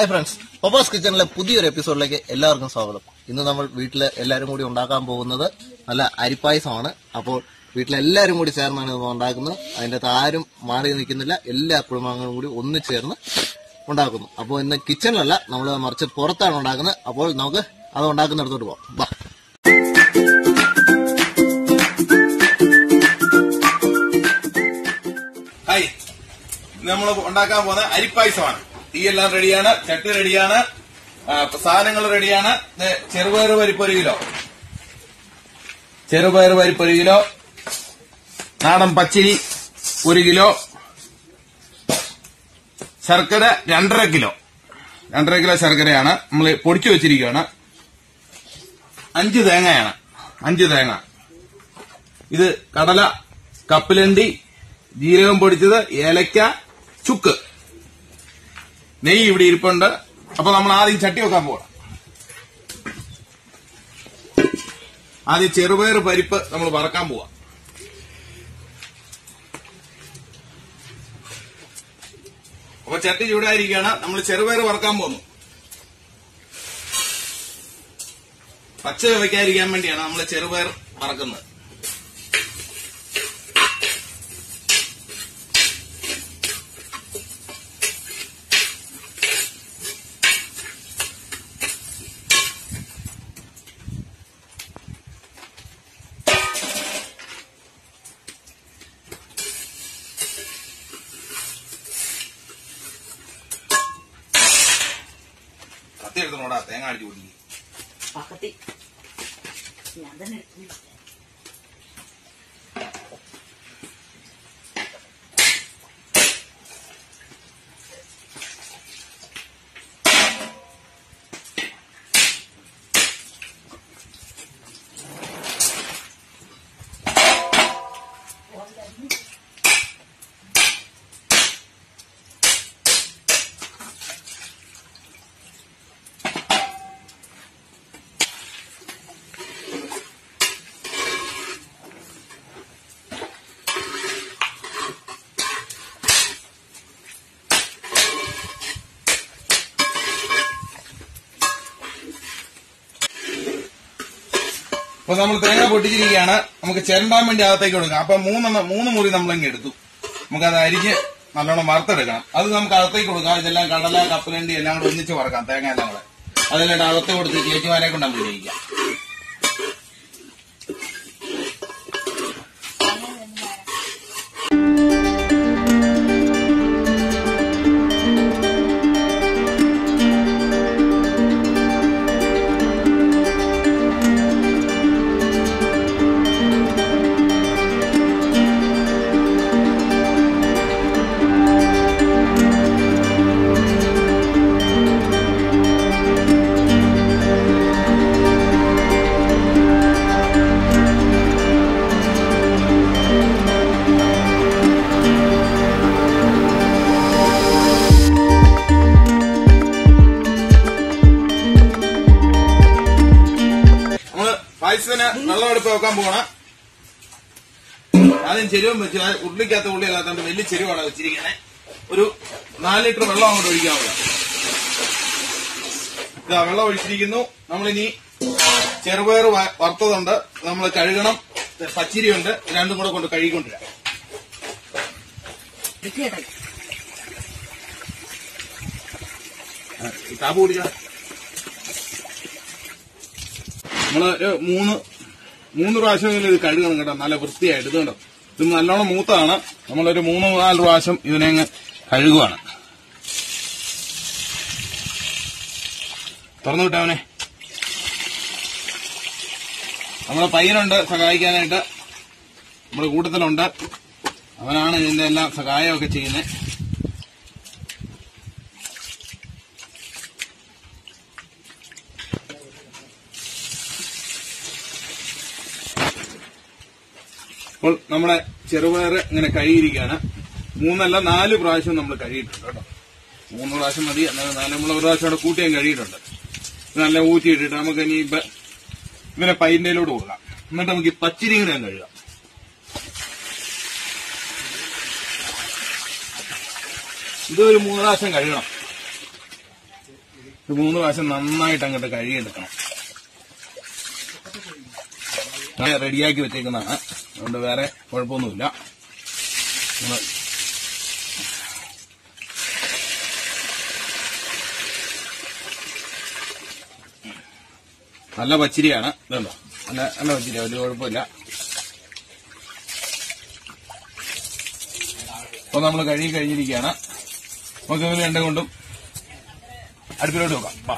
Hi friends പപ്പാസ് കിച്ചണിലെ പുതിയൊരു എപ്പിസോഡിലേക്ക് എല്ലാവർക്കും സ്വാഗതം ഇന്ന് നമ്മൾ വീട്ടിൽ എല്ലാവരും കൂടി ഉണ്ടാക്കാൻ പോകുന്നത് നല്ല അരിപ്പായസമാണ് അപ്പോൾ വീട്ടിലെല്ലാവരും കൂടി ചേർന്നാണ് ഇത് ഉണ്ടാക്കുന്നത് അതിൻ്റെ അകത്ത് ആരും മാറി നിൽക്കുന്നില്ല എല്ലാ കുടുംബാംഗങ്ങളും കൂടി ഒന്ന് ചേർന്ന് ഉണ്ടാക്കുന്നു അപ്പോൾ ഇന്ന് കിച്ചണിലല്ല നമ്മൾ മറിച്ച് പുറത്താണ് ഉണ്ടാക്കുന്നത് അപ്പോൾ നമുക്ക് അത് ഉണ്ടാക്കുന്നിടത്തോട്ട് പോകാം ബാ ഹായ് നമ്മൾ ഉണ്ടാക്കാൻ പോകുന്ന അരിപ്പായസമാണ് തീയെല്ലാം റെഡിയാണ് ചട്ടി റെഡിയാണ് ആ, സാധനങ്ങൾ റെഡിയാണ് ഇത് ചെറുപയർ പരിപ്പ് ഒരു കിലോ ചെറുപയർ പരിപ്പ് ഒരു കിലോ നാടൻ പച്ചരി ഒരു കിലോ ശർക്കര രണ്ടര കിലോ രണ്ടര കിലോ ശർക്കരയാണ് നമ്മൾ പൊടിച്ചു വെച്ചിരിക്കുകയാണ് അഞ്ച് തേങ്ങയാണ് അഞ്ച് തേങ്ങ ഇത് കടല കപ്പലണ്ടി ജീരകം പൊടിച്ചത് ഏലക്ക ചുക്ക് നെയ്യ് ഇവിടെ ഇരിപ്പുണ്ട് അപ്പൊ നമ്മൾ ആദ്യം ചട്ടി വെക്കാൻ പോകണം ആദ്യം ചെറുപയർ പരിപ്പ് നമ്മൾ വറക്കാൻ പോവാം അപ്പൊ ചട്ടി ചൂടായിരിക്കുകയാണ് നമ്മൾ ചെറുപയർ വറക്കാൻ പോകുന്നു പച്ച വയ്ക്കാതിരിക്കാൻ വേണ്ടിയാണ് നമ്മൾ ചെറുപയർ വറക്കുന്നത് കത്തി എടുത്തോടാ തേങ്ങ അടിച്ചു കുടിക്കും പക്കത്തി ഞാൻ തന്നെ എടുത്തു അപ്പൊ നമ്മൾ തേങ്ങ പൊട്ടിച്ചിരിക്കുകയാണ് നമുക്ക് ചിരണ്ടാൻ വേണ്ടി അകത്തേക്ക് കൊടുക്കാം അപ്പൊ മൂന്നെണ്ണം മൂന്ന് മുറി നമ്മളിങ്ങ് എടുത്തു നമുക്ക് അത് അരിഞ്ഞ് നല്ലോണം വറുത്തെടുക്കണം അത് നമുക്ക് അകത്തേക്ക് കൊടുക്കാം ഇതെല്ലാം കടല കപ്പലണ്ടി എല്ലാം കൂടെ ഒന്നിച്ച് വറക്കാം തേങ്ങ എല്ലാം കൂടെ അതെല്ലാം അകത്ത് കൊടുത്ത് ചേച്ചിമാരെ കൊണ്ട് നമുക്ക് ജയിക്കാം നമ്മള് പായസത്തിന് വെള്ളം അടുപ്പ് വെക്കാൻ പോകണം ആദ്യം ചെരുവം വെച്ച് ആ ഉരുളിക്കകത്ത് ഉള്ളി അല്ലാത്തതുകൊണ്ട് വലിയ ചെരുവാണ് വെച്ചിരിക്കുന്നത് ഒരു നാല് ലിറ്റർ വെള്ളം അങ്ങോട്ട് ഒഴിക്കാവുക ഇതാ വെള്ളം ഒഴിച്ചിരിക്കുന്നു നമ്മളിനി ചെറുപയർ വ- വറുത്തതുണ്ട് നമ്മൾ കഴുകണം പച്ചിരിയുണ്ട് രണ്ടും കൂടെ കൊണ്ട് കഴുകിക്കൊണ്ടിരാം താപ്പ് കുടിക്കാം നമ്മള് ഒരു മൂന്ന് മൂന്ന് പ്രാവശ്യമെങ്കിലും ഇത് കഴുകണം കേട്ടോ നല്ല വൃത്തിയായിട്ട് ഇത് കണ്ടോ ഇത് നല്ലോണം മൂത്തതാണ് നമ്മളൊരു മൂന്ന് നാല് പ്രാവശ്യം ഇതിനെ അങ്ങ് കഴുകുവാണ് തുറന്നു വിട്ടവനെ നമ്മളെ പയ്യനുണ്ട് സഹായിക്കാനായിട്ട് നമ്മുടെ കൂട്ടത്തിലുണ്ട് അവനാണ് ഇതിന്റെ എല്ലാം സഹായമൊക്കെ ചെയ്യുന്നത് അപ്പോൾ നമ്മുടെ ചെറുപയർ ഇങ്ങനെ കഴുകിയിരിക്കുകയാണ് മൂന്നല്ല നാല് പ്രാവശ്യം നമ്മൾ കഴുകിയിട്ടുണ്ട് കേട്ടോ മൂന്ന് പ്രാവശ്യം മതി എന്നാലും നാല് നമ്മൾ ഒരു പ്രാവശ്യം അവിടെ കൂട്ടിയാൻ കഴിയിട്ടുണ്ട് ഇത് നല്ല ഊറ്റിയിട്ടിട്ട് നമുക്ക് ഇനി ഇപ്പൊ ഇവനെ പൈൻ്റെയിലോട്ട് കൊടുക്കാം എന്നിട്ട് നമുക്ക് ഈ പച്ചിരി കൂടെ അങ്ങ് കഴുകാം ഇത് ഒരു മൂന്ന് പ്രാവശ്യം കഴുകണം ഒരു മൂന്ന് പ്രാവശ്യം നന്നായിട്ട് അങ്ങോട്ട് കഴുകിയെടുക്കണം ഞാൻ റെഡിയാക്കി വെച്ചേക്കുന്നതാണ് അതുകൊണ്ട് വേറെ കുഴപ്പമൊന്നുമില്ല നമ്മള് നല്ല പച്ചിരിയാണ് ഇതുണ്ടോ നല്ല നല്ല പച്ചിരി ഒരു കുഴപ്പമില്ല അപ്പൊ നമ്മൾ കഴുകി കഴിഞ്ഞിരിക്കുകയാണ് നമുക്ക് ഇവര് രണ്ടും കൊണ്ടും അടുപ്പിലോട്ട് വെക്കാം വാ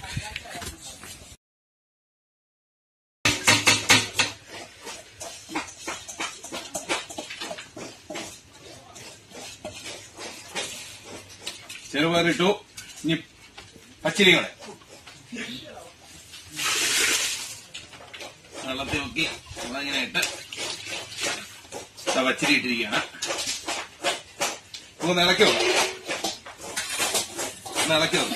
ചെറുപയറിട്ടു ഇനി പച്ചിരികളെ വെള്ളത്തിൽ നോക്കി നമ്മളങ്ങനെ ഇട്ട് ദാ പച്ചിരി ഇട്ടിരിക്കുകയാണ് ഒന്ന് ഇളക്കി നോക്കാം ഒന്ന് ഇളക്കി നോക്കാം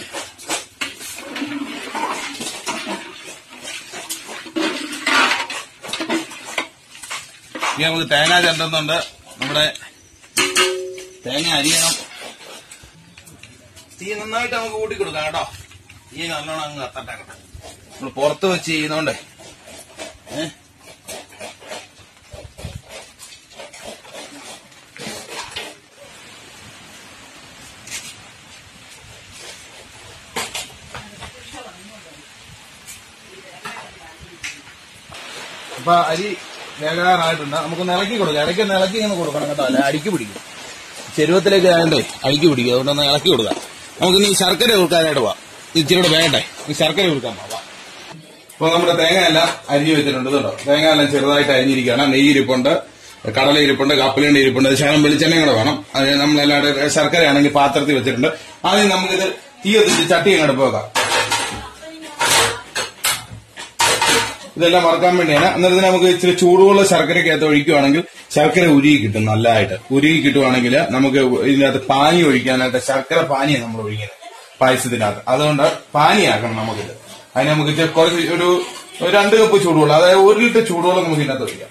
ഇനി നമുക്ക് തേങ്ങ ചെണ്ടുന്നുണ്ട് നമ്മുടെ തേങ്ങ അരിയണം തീ നന്നായിട്ട് നമുക്ക് കൂട്ടി കൊടുക്കാം കേട്ടോ തീ നല്ലോണം അങ്ങ് കത്തട്ടെ കേട്ടോ നമ്മൾ പുറത്ത് വെച്ച് ചെയ്യുന്നോണ്ടേ ഏഹ് അപ്പൊ അരി വേകാറായിട്ടുണ്ട് നമുക്ക് ഇളക്കി കൊടുക്കാം ഇടയ്ക്ക് ഒന്ന് ഇളക്കി ഇങ്ങനെ കൊടുക്കണം കേട്ടോ അല്ലെ അടിക്ക് പിടിക്കും ചെരുവത്തിലേക്ക് ആയതുകൊണ്ടേ അടിക്ക് പിടിക്കും അതുകൊണ്ടൊന്ന് ഇളക്കി കൊടുക്കാം നമുക്ക് ഇനി ശർക്കര കൊടുക്കാനായിട്ട് പോവാം ഇച്ചിരി കൂടെ വേണ്ടേ ഈ ശർക്കര കൊടുക്കാൻ പോവാം അപ്പൊ നമ്മുടെ തേങ്ങ എല്ലാം അരിഞ്ഞു വെച്ചിട്ടുണ്ട് കേട്ടോ തേങ്ങ എല്ലാം ചെറുതായിട്ട് അരിഞ്ഞിരിക്കുകയാണ് നെയ്യ് ഇരിപ്പുണ്ട് കടല ഇരിപ്പുണ്ട് കപ്പലണ്ടി ഇരിപ്പുണ്ട് ശകലം വെളിച്ചെണ്ണയും കൂടെ വേണം അത് നമ്മളെല്ലാവരുടെ ശർക്കര ആണെങ്കിൽ പാത്രത്തിൽ വെച്ചിട്ടുണ്ട് ആദ്യം നമുക്കിത് തീ കത്തിച്ച് ചട്ടി അങ്ങോട്ട് പോകാം ഇതെല്ലാം വറക്കാൻ വേണ്ടിയാണ് അന്നേരത്തിന് നമുക്ക് ഇച്ചിരി ചൂടുള്ള ശർക്കരക്കകത്ത് ഒഴിക്കുവാണെങ്കിൽ ശർക്കര ഉരുകി കിട്ടും നല്ലതായിട്ട് ഉരുകി കിട്ടുവാണെങ്കിൽ നമുക്ക് ഇതിനകത്ത് പാനി ഒഴിക്കാനായിട്ട് ശർക്കര പാനിയാണ് നമ്മൾ ഒഴിക്കുന്നത് പായസത്തിനകത്ത് അതുകൊണ്ട് പാനിയാക്കണം നമുക്കിത് അതിന് നമുക്ക് ഇച്ചിരി കുറച്ച് ഒരു ഒരു രണ്ട് കപ്പ് ചൂടുവെള്ളം അതായത് ഒരു ലിറ്റർ ചൂടുവെള്ളം നമുക്ക് ഇതിനകത്ത് ഒഴിക്കാം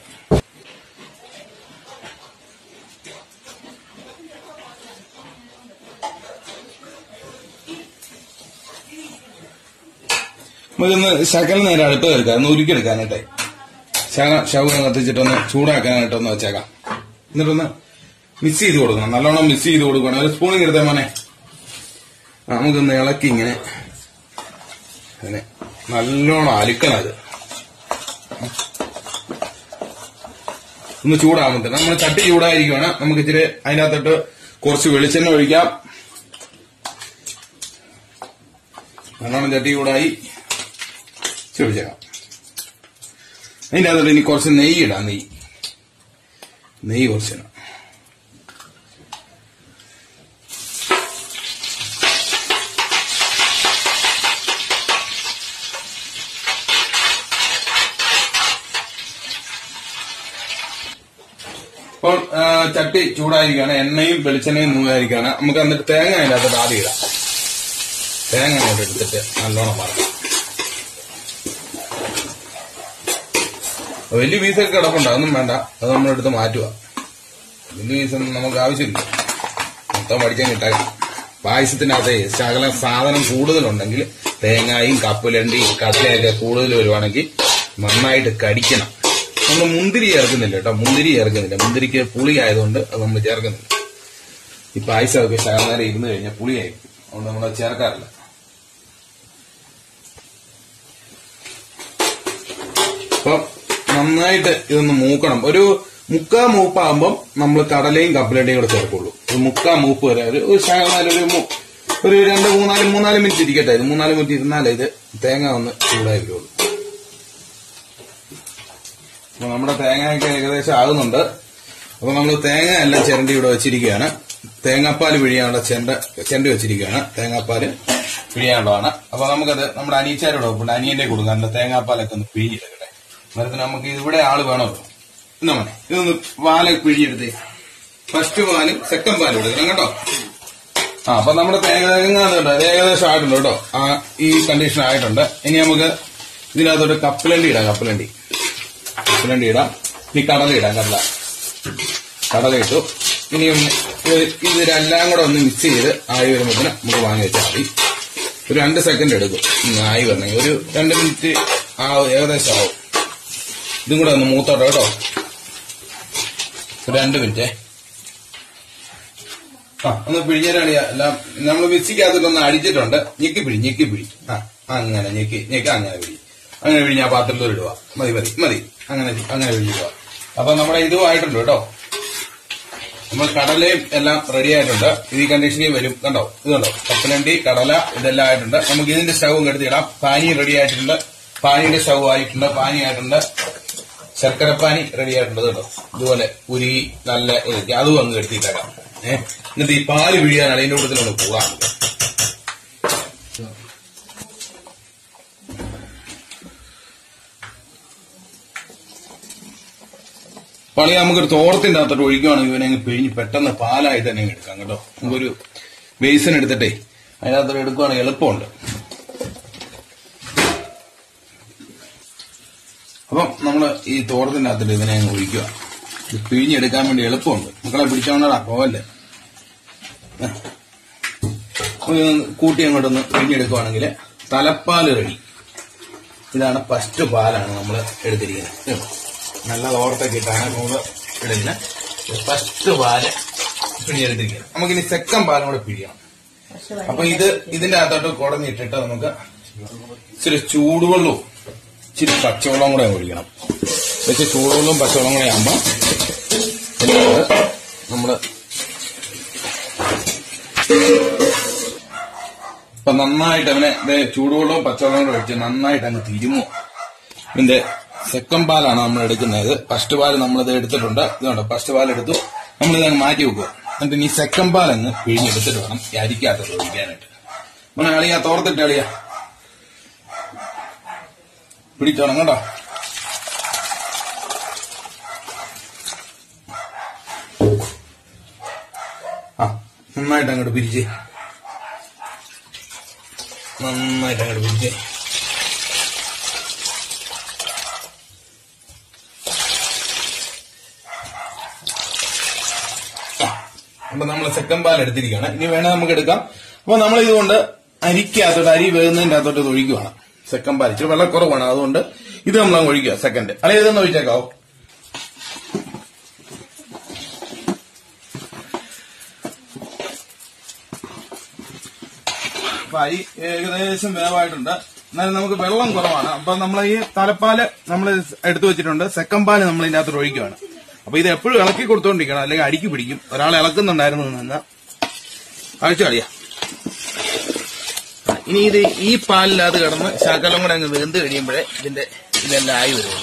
നമുക്കൊന്ന് ശകലം നേരം അടുപ്പ് എടുക്കാം ഒന്ന് ഉരുക്കിയെടുക്കാനായിട്ടെ ശക ശവം കത്തിച്ചിട്ടൊന്ന് ചൂടാക്കാനായിട്ടൊന്ന് വെച്ചേക്കാം എന്നിട്ടൊന്ന് മിക്സ് ചെയ്ത് കൊടുക്കണം നല്ലോണം മിക്സ് ചെയ്ത് കൊടുക്കണം ഒരു സ്പൂണിങ് എടുത്തേ മോനെ ആ, നമുക്കൊന്ന് ഇളക്കി ഇങ്ങനെ അങ്ങനെ നല്ലോണം അലുക്കണം ഇത് ഒന്ന് ചൂടാകുമ്പോൾ നമ്മൾ ചട്ടി ചൂടായിരിക്കുവാണ് നമുക്ക് ഇച്ചിരി അതിനകത്തോട്ട് കുറച്ച് വെളിച്ചെണ്ണ ഒഴിക്കാം നല്ലോണം ചട്ടി ചൂടായി ചോദിച്ചേക്കാം അതിന്റെ അകത്തോട്ട് ഇനി കുറച്ച് നെയ്യ് ഇടാം നെയ്യ് നെയ്യ് കുറച്ചിടാം അപ്പോൾ ആ, ചട്ടി ചൂടായിരിക്കുകയാണ് എണ്ണയും വെളിച്ചെണ്ണയും മൂവായിരിക്കുകയാണ് നമുക്ക് എന്നിട്ട് തേങ്ങ അതിൻ്റെ അകത്തോട്ട് ആദ്യം ഇടാം തേങ്ങ അങ്ങോട്ട് എടുത്തിട്ട് നല്ലോണം വറക്കാം വലിയ പീസൊക്കെ കിടപ്പുണ്ട് അതൊന്നും വേണ്ട അത് നമ്മളെടുത്ത് മാറ്റുക വലിയ പീസൊന്നും നമുക്ക് ആവശ്യമില്ല മൊത്തം പഠിക്കാൻ കിട്ടാൻ പായസത്തിനകത്ത് ശകലം സാധനം കൂടുതലുണ്ടെങ്കിൽ തേങ്ങയും കപ്പലണ്ടിയും കടലയൊക്കെ കൂടുതൽ വരുവാണെങ്കിൽ നന്നായിട്ട് കടിക്കണം നമ്മൾ മുന്തിരി ചേർക്കുന്നില്ല കേട്ടോ മുന്തിരി ചേർക്കുന്നില്ല മുന്തിരിക്ക് പുളി ആയതുകൊണ്ട് അത് നമ്മൾ ചേർക്കുന്നില്ല ഈ പായസമൊക്കെ ശകലം നേരം ഇരുന്ന് കഴിഞ്ഞാൽ പുളിയായിരിക്കും അതുകൊണ്ട് നമ്മൾ ചേർക്കാറില്ല അപ്പം നന്നായിട്ട് ഇതൊന്ന് മൂക്കണം ഒരു മുക്കാ മൂപ്പാകുമ്പം നമ്മൾ കടലയും കപ്പലണ്ടിയും കൂടെ ചേർക്കുള്ളൂ ഒരു മുക്കാ മൂപ്പ് വരെ ഒരു ഒരു ശകലം ഒരു മൂ- ഒരു രണ്ട് മൂന്നാല് മൂന്നാല് മിനിറ്റ് ഇരിക്കട്ടെ ഇത് മൂന്നാല് മിനിറ്റ് ഇരുന്നാലേ ഇത് തേങ്ങ ഒന്ന് ചൂടായി വരുള്ളൂ അപ്പൊ നമ്മുടെ തേങ്ങയൊക്കെ ഏകദേശം ആകുന്നുണ്ട് അപ്പൊ നമ്മൾ തേങ്ങ എല്ലാം ചിരണ്ടി ഇവിടെ വെച്ചിരിക്കുകയാണ് തേങ്ങാപ്പാൽ പിഴിയാനുള്ള ചെണ്ട ചെണ്ട വെച്ചിരിക്കുകയാണ് തേങ്ങാപ്പാല് പിഴിയാനുള്ളതാണ് അപ്പൊ നമുക്കത് നമ്മുടെ അനീച്ചാരോട് വെപ്പുണ്ട് അനിയന്റെ കൊടുക്കാൻ തേങ്ങാപ്പാലൊക്കെ ഒന്ന് പിഴിഞ്ഞെടുക്കട്ടെ അന്നേരത്തിന് നമുക്ക് ഇവിടെ ആള് വേണമല്ലോ എന്നാ മോനെ ഇതൊന്ന് പാലൊക്കെ പിഴിയെടുത്തേ ഫസ്റ്റ് പാലും സെക്കൻഡ് പാലും എടുക്കണം കേട്ടോ ആ അപ്പൊ നമ്മുടെ തേങ്ങ തേങ്ങ അതുണ്ട് അത് ഏകദേശം ആയിട്ടുണ്ട് കേട്ടോ ആ ഈ കണ്ടീഷൻ ആയിട്ടുണ്ട് ഇനി നമുക്ക് ഇതിനകത്തോട്ട് കപ്പലണ്ടി ഇടാം കപ്പലണ്ടി കപ്പലണ്ടി ഇടാം ഇനി കടല ഇടാം കടല കടല ഇട്ടു ഇനി ഒന്ന് ഇത് ഇതിലെല്ലാം കൂടെ ഒന്ന് മിക്സ് ചെയ്ത് ആയി വരുമ്പോഴത്തേന് നമുക്ക് വാങ്ങി വെച്ചാൽ മതി ഒരു രണ്ട് സെക്കൻഡ് എടുക്കും ഉം, ആയി വരണമെങ്കിൽ ഒരു രണ്ട് മിനിറ്റ് ആ ഏകദേശം ആവും ഇതും കൂടെ ഒന്ന് മൂത്തോട്ടോ കേട്ടോ ഒരു രണ്ട് മിനിറ്റേ ആ ഒന്ന് പിഴിഞ്ഞേരാളിയ എല്ലാം നമ്മൾ മിക്സിക്കകത്തിട്ടൊന്ന് അടിച്ചിട്ടുണ്ട് ഞെക്കി പിഴി ഞെക്കി പിഴി ആ അങ്ങനെ ഞെക്കി ഞെക്കി അങ്ങനെ പിഴി അങ്ങനെ പിഴിഞ്ഞ് ആ പാത്രത്തിൽ ഇടുക മതി മതി മതി അങ്ങനെ അങ്ങനെ പിഴിഞ്ഞിടുക അപ്പൊ നമ്മുടെ ഇതും ആയിട്ടുണ്ട് കേട്ടോ നമ്മൾ കടലയും എല്ലാം റെഡി ആയിട്ടുണ്ട് ഇത് ഈ കണ്ടീഷനിൽ വരും കണ്ടോ ഇത് കണ്ടോ കപ്പലണ്ടി കടല ഇതെല്ലാം ആയിട്ടുണ്ട് നമുക്ക് ഇതിന്റെ സ്റ്റവും കെടുത്തിടാം പാനി റെഡി ആയിട്ടുണ്ട് പാനിയുടെ സ്റ്റവ് ആയിട്ടുണ്ട് പാനി ആയിട്ടുണ്ട് ശർക്കരപ്പാനി റെഡി ആയിട്ടുണ്ട് കേട്ടോ ഇതുപോലെ ഉരുകി നല്ല ഇതൊക്കെ അതും അങ്ങ് എടുത്തിട്ടേക്കാം ഏഹ് എന്നിട്ട് ഈ പാല് പിഴിയാനാണ് അതിന്റെ കൂട്ടത്തിൽ ഒന്ന് പോകാം പണി നമുക്കൊരു തോർത്തിന്റെ അകത്തോട്ട് ഒഴിക്കുവാണെങ്കിൽ ഇവനെ അങ്ങ് പിഴിഞ്ഞ് പെട്ടെന്ന് പാലായിട്ട് തന്നെ അങ്ങ് എടുക്കാം കേട്ടോ നമുക്കൊരു ബേസിൻ എടുത്തിട്ടേ അതിനകത്തോട്ട് എടുക്കുവാണെങ്കിൽ എളുപ്പമുണ്ട് അപ്പം നമ്മള് ഈ തോരത്തിന്റെ അകത്തിട്ട് ഇതിനെ അങ്ങ് ഒഴിക്കുക ഇത് പിഴിഞ്ഞെടുക്കാൻ വേണ്ടി എളുപ്പമുണ്ട് മക്കളെ പിടിച്ചോണ്ടാ പോവല്ലേ ആ. അപ്പൊ ഇതൊന്ന് കൂട്ടി അങ്ങോട്ടൊന്ന് പിഴിഞ്ഞെടുക്കുവാണെങ്കിൽ തലപ്പാല് റെഡി ഇതാണ് ഫസ്റ്റ് പാലാണ് നമ്മൾ എടുത്തിരിക്കുന്നത് കേട്ടോ. നല്ല തോർത്തൊക്കെ ഇട്ടാണ് നമ്മൾ ഇടുന്നത് ഫസ്റ്റ് പാല് പിഴിഞ്ഞെടുത്തിരിക്കുന്നത് നമുക്കിനി സെക്കൻഡ് പാലും കൂടെ പിഴിയണം അപ്പൊ ഇത് ഇതിന്റെ അകത്തോട്ട് കുടഞ്ഞിട്ടിട്ട് നമുക്ക് ഇച്ചിരി ചൂടുവെള്ളവും ഇച്ചിരി പച്ചവെള്ളം കൂടെ ഒഴിക്കണം പക്ഷെ ചൂടുവെള്ളവും പച്ചവെള്ളം കൂടെ ആകുമ്പോ ഇതിനകത്ത് നമ്മള് ഇപ്പൊ നന്നായിട്ട് അവനെ ദേ ചൂടുവെള്ളവും പച്ചവെള്ളവും കൂടെ ഒഴിച്ച് നന്നായിട്ട് അങ്ങ് തിരുമു ഇതിന്റെ സെക്കൻഡ് പാലാണ് നമ്മൾ എടുക്കുന്നത് ഫസ്റ്റ് പാൽ നമ്മളിത് എടുത്തിട്ടുണ്ട് ഇതുണ്ട് ഫസ്റ്റ് പാൽ എടുത്തു നമ്മളിത് അങ്ങ് മാറ്റി വെക്കുക എന്നിട്ട് ഇനി സെക്കൻഡ് പാൽ അങ്ങ് പിഴിഞ്ഞെടുത്തിട്ട് വേണം ഈ അരിക്കകത്ത് ഒഴിക്കാനായിട്ട് മോനെ അളിയാ തോർത്തിട്ട് അളിയാ പിടിച്ചോണം കേട്ടോ ആ നന്നായിട്ട് അങ്ങോട്ട് പിരിച്ച് നന്നായിട്ട് അങ്ങോട്ട് പിരിച്ച് ആ, അപ്പൊ നമ്മൾ സെക്കൻഡ് പാൽ എടുത്തിരിക്കുകയാണ് ഇനി വേണേ നമുക്ക് എടുക്കാം അപ്പൊ നമ്മൾ ഇതുകൊണ്ട് അരിക്കകത്തോട്ട് അരി വേകുന്നതിന്റെ അകത്തോട്ട് ഇത് ഒഴിക്കുവാണ് സെക്കൻഡ് പാൽ ഇച്ചിരി വെള്ളം കുറവാണ് അതുകൊണ്ട് ഇത് നമ്മൾ അങ്ങ് ഒഴിക്കുക സെക്കൻഡ് അല്ലെ ഇതൊന്ന് ഒഴിച്ചേക്കാവോ അപ്പൊ അരി ഏകദേശം വേവായിട്ടുണ്ട് എന്നാലും നമുക്ക് വെള്ളം കുറവാണ് അപ്പൊ നമ്മൾ ഈ തലപ്പാല് നമ്മൾ എടുത്തു വെച്ചിട്ടുണ്ട് സെക്കൻഡ് പാല് നമ്മൾ ഇതിന്റെ അകത്ത് ഒഴിക്കുകയാണ് അപ്പൊ ഇത് എപ്പോഴും ഇളക്കി കൊടുത്തോണ്ടിരിക്കണം അല്ലെങ്കിൽ അടിക്ക് പിടിക്കും ഒരാൾ ഇളക്കുന്നുണ്ടായിരുന്നു നിന്ന് അഴിച്ചു കളിയാ ഇനി ഇത് ഈ പാലിനകത്ത് കിടന്ന് ശകലം കൂടെ അങ്ങ് വെന്ത് കഴിയുമ്പോഴേ ഇതിന്റെ ഇതെല്ലാം ആയി വരുള്ളൂ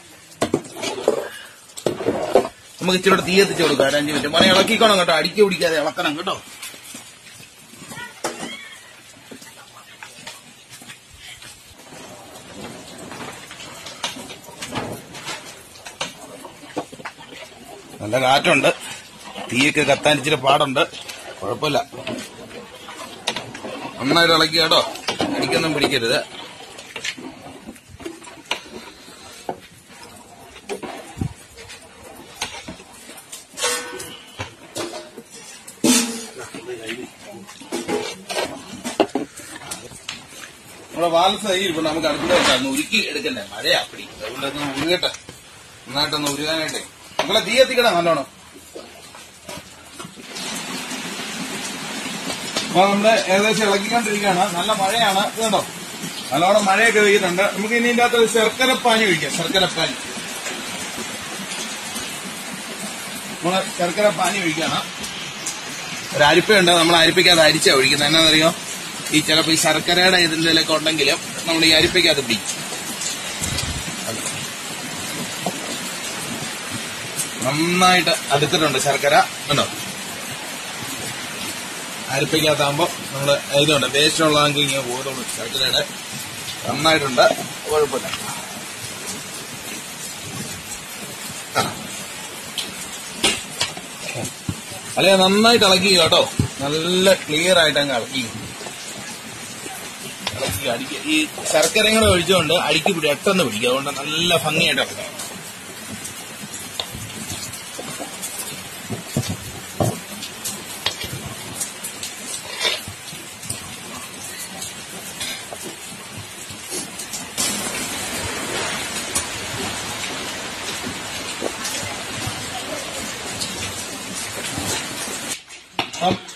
നമുക്ക് ഇച്ചിരി കൂടെ തീ എത്തിച്ചു കൊടുക്കാം ഒരു അഞ്ച് മിനിറ്റ് മണി ഇളക്കിക്കോണം കേട്ടോ അടിക്ക് പിടിക്കാതെ ഇളക്കണം കേട്ടോ നല്ല കാറ്റുണ്ട് തീയൊക്കെ കത്താൻ ഇച്ചിരി പാടുണ്ട് കുഴപ്പമില്ല നന്നായിട്ട് ഇളക്കി കേട്ടോ അടിക്കൊന്നും പിടിക്കരുത് നമ്മുടെ വാൽസ ഇപ്പൊ നമുക്ക് അടുത്ത വെച്ചാൽ ഉരുക്കി എടുക്കണ്ടേ മഴയാ അപ്പടി അതുകൊണ്ടൊന്ന് ഉരുകട്ടെ നന്നായിട്ടൊന്ന് ഉരുകാനായിട്ടേ നിങ്ങളെ തീ എത്തിക്കണം നല്ലോണം അപ്പൊ നമ്മള് ഏകദേശം ഇളക്കിക്കൊണ്ടിരിക്കുകയാണ് നല്ല മഴയാണ് ഇത് കണ്ടോ നല്ലോണം മഴയൊക്കെ പെയ്യുന്നുണ്ട് നമുക്ക് ഇനി ഇതിന്റെ അകത്ത് ശർക്കരപ്പാനി ഒഴിക്കാം ശർക്കരപ്പാനി നമ്മള് ശർക്കരപ്പാനി ഒഴിക്കാണ് ഒരു അരിപ്പയുണ്ട് നമ്മൾ അരിപ്പയ്ക്കകത്ത് അരിച്ചാ ഒഴിക്കുന്നത് എന്നാന്നറിയോ ഈ ചിലപ്പോ ഈ ശർക്കരയുടെ ഇതിലൊക്കെ ഉണ്ടെങ്കിലും നമ്മൾ ഈ അരിപ്പയ്ക്കകത്ത് പിടിക്കും നന്നായിട്ട് അടുത്തിട്ടുണ്ട് ശർക്കര കണ്ടോ അരിപ്പയ്ക്കകത്താകുമ്പോ നമ്മള് ഇതുണ്ട് വേസ്റ്റ് ഉള്ളതെങ്കിൽ ഇങ്ങനെ പോകുന്നുള്ളൂ ശർക്കരയുടെ നന്നായിട്ടുണ്ട് കുഴപ്പമില്ല ആ. അല്ലെ നന്നായിട്ട് ഇളക്കി കേട്ടോ നല്ല ക്ലിയർ ആയിട്ട് അങ്ങ് ഇളക്കി ഇളക്കി അടിക്കുക ഈ ശർക്കരയും കൂടെ ഒഴിച്ചുകൊണ്ട് അടിക്ക് പിടി എട്ടെന്ന് പിടിക്കുക അതുകൊണ്ട് നല്ല ഭംഗിയായിട്ട് ഇളക്കാം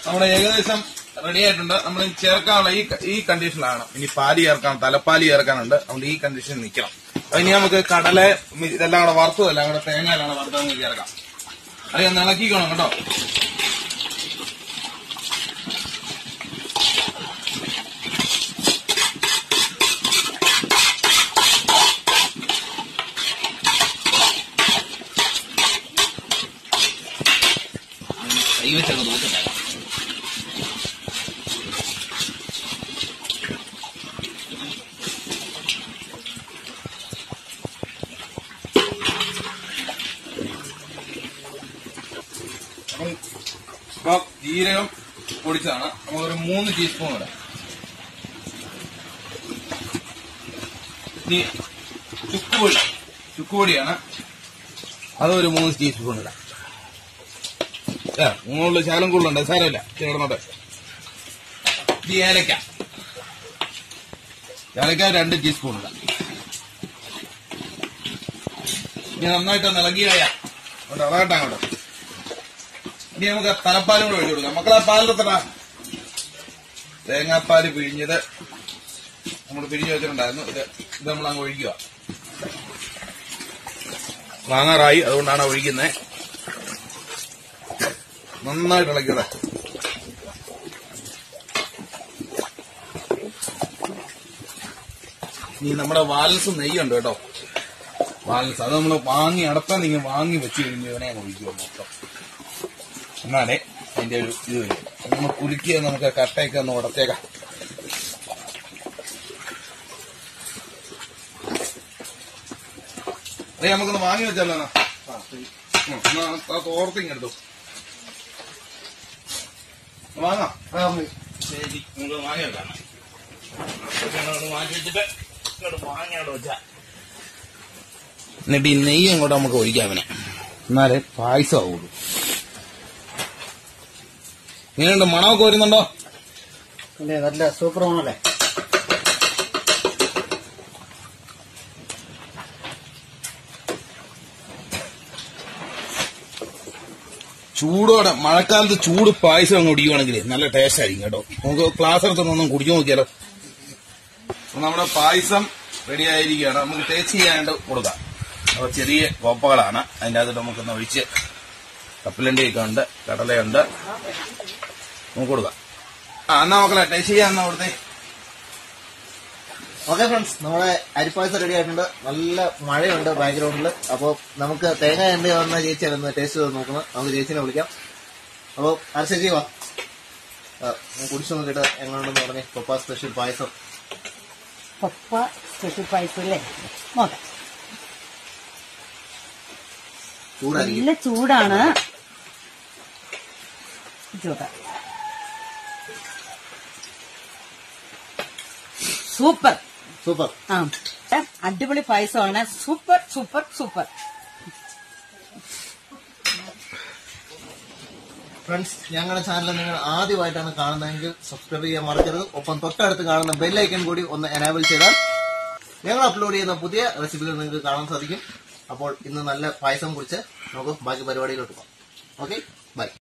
നമ്മുടെ ഏകദേശം റെഡി ആയിട്ടുണ്ട് നമ്മൾ ചേർക്കാനുള്ള ഈ ഈ കണ്ടീഷനിലാണ് ഇനി പാല് ചേർക്കാൻ തലപ്പാല് ചേർക്കാനുണ്ട് അതുകൊണ്ട് ഈ കണ്ടീഷനിൽ നിൽക്കണം അത് ഇനി നമുക്ക് കടല മി- ഇതെല്ലാം കൂടെ വറുത്തത് എല്ലാം കൂടെ തേങ്ങയിലാണ് വറുത്തത് നമുക്ക് ചേർക്കാം അത് ഒന്ന് ഇളക്കിക്കണം കേട്ടോ കൈ വെച്ചൊക്കെ നോക്കട്ടെ അപ്പം ഇപ്പൊ ജീരകം പൊടിച്ചതാണ് നമുക്കൊരു മൂന്ന് ടീസ്പൂൺ ഇടാം ഇനി ചുക്കുപൊടി ചുക്കുപൊടിയാണ് അതൊരു മൂന്ന് ടീസ്പൂൺ ഇടാം ഏ മൂന്നുള്ള ശാലം കൂടുതലുണ്ട് സാരമില്ല ചേർന്നോട്ടെ ഈ ഏലക്ക ഏലക്ക രണ്ട് ടീസ്പൂൺ ഇടാം ഇനി നന്നായിട്ട് ഇളകിയായ അങ്ങോട്ട് അളകട്ടെ അങ്ങോട്ട് ഇനി നമുക്ക് തലപ്പാലും കൂടെ ഒഴിച്ചു കൊടുക്കാം മക്കളെ പാലിലെത്തട തേങ്ങാപ്പാല് പിഴിഞ്ഞത് നമ്മൾ പിഴിഞ്ഞ് വെച്ചിട്ടുണ്ടായിരുന്നു ഇത് ഇത് നമ്മൾ അങ്ങ് ഒഴിക്കുക വാങ്ങാറായി അതുകൊണ്ടാണ് ഒഴിക്കുന്നത് നന്നായിട്ട് ഇളക്കിയതാ ഇനി നമ്മുടെ വാൽസ് നെയ്യുണ്ട് കേട്ടോ വാൽസ് അത് നമ്മൾ വാങ്ങി അടത്താൻ നിങ്ങൾ വാങ്ങി വെച്ച് കഴിഞ്ഞ് ഇവനെ അങ്ങ് ഒഴിക്കുക മൊത്തം എന്നാലേ അതിന്റെ ഒരു ഇത് വരും നമ്മൾ കുലുക്കിയ നമുക്ക് കട്ടയൊക്കെ ഒന്ന് ഉടച്ചേക്കാം അതെ നമുക്കൊന്ന് വാങ്ങി വെച്ചാലോ എന്നാ ഉം, എന്നാ ആ തോർത്തിങ് എടുത്തു വാങ്ങാം ശരി നമുക്ക് വാങ്ങി വെക്കാം ഇതൊക്കെ അങ്ങോട്ട് മാറ്റി വെച്ചിട്ട് ഇങ്ങോട്ട് വാങ്ങിയോട് വെച്ചാ എന്നിട്ട് ഈ നെയ്യ് അങ്ങോട്ട് നമുക്ക് ഒഴിക്കാം അവനെ എന്നാലേ പായസം ആവുള്ളൂ ഇങ്ങനെയുണ്ട് മണമൊക്കെ വരുന്നുണ്ടോ അല്ലേ നല്ല സൂപ്പർ ആണല്ലേ ചൂടോടെ മഴക്കാലത്ത് ചൂട് പായസം അങ്ങ് കുടിക്കുവാണെങ്കിൽ നല്ല ടേസ്റ്റ് ആയിരിക്കും കേട്ടോ നമുക്ക് ക്ലാസ് എടുത്തൊന്നും കുടിച്ചു നോക്കിയാലോ അപ്പൊ നമ്മുടെ പായസം റെഡി ആയിരിക്കുകയാണ് നമുക്ക് ടേസ്റ്റ് ചെയ്യാനായിട്ട് കൊടുക്കാം അപ്പൊ ചെറിയ കോപ്പകളാണ് അതിൻ്റെ അകത്ത് നമുക്കൊന്ന് ഒഴിച്ച് കപ്പലണ്ടിയൊക്കെ ഉണ്ട് കടലയുണ്ട് നമുക്ക് കൊടുക്കാം ആ എന്നാ മക്കളെ ടേസ്റ്റ് ചെയ്യാൻ അവിടുത്തെ ഓക്കെ ഫ്രണ്ട്സ് നമ്മുടെ അരിപ്പായസം റെഡി ആയിട്ടുണ്ട് നല്ല മഴയുണ്ട് ബാക്ക്ഗ്രൗണ്ടിൽ അപ്പോൾ നമുക്ക് തേങ്ങ എണ്ണ വന്ന ചേച്ചിയാണ് ഒന്ന് ടേസ്റ്റ് ചെയ്ത് നോക്കുന്നത് നമുക്ക് ചേച്ചിനെ വിളിക്കാം അപ്പോൾ അരച്ചേച്ചി വാ ആ, ഞാൻ കുടിച്ചു നോക്കിയിട്ട് എങ്ങനെയുണ്ടെന്ന് പറഞ്ഞേ പപ്പ സ്പെഷ്യൽ പായസം പപ്പ സ്പെഷ്യൽ പായസം അല്ലേ നോക്കാം ചൂടായിരിക്കും നല്ല ചൂടാണ് ചൂടാ സൂപ്പർ സൂപ്പർ ആ അടിപൊളി പായസമാണ് സൂപ്പർ സൂപ്പർ സൂപ്പർ ഫ്രണ്ട്സ് ഞങ്ങളുടെ ചാനൽ നിങ്ങൾ ആദ്യമായിട്ടാണ് കാണുന്നതെങ്കിൽ സബ്സ്ക്രൈബ് ചെയ്യാൻ മറക്കരുത് ഒപ്പം തൊട്ടടുത്ത് കാണുന്ന ബെല്ലൈക്കൻ കൂടി ഒന്ന് എനാബിൾ ചെയ്താൽ ഞങ്ങൾ അപ്ലോഡ് ചെയ്യുന്ന പുതിയ റെസിപ്പികൾ നിങ്ങൾക്ക് കാണാൻ സാധിക്കും അപ്പോൾ ഇന്ന് നല്ല പായസം കുറിച്ച് നമുക്ക് ബാക്കി പരിപാടിയിലോട്ട് പോകാം ഓക്കെ ബൈ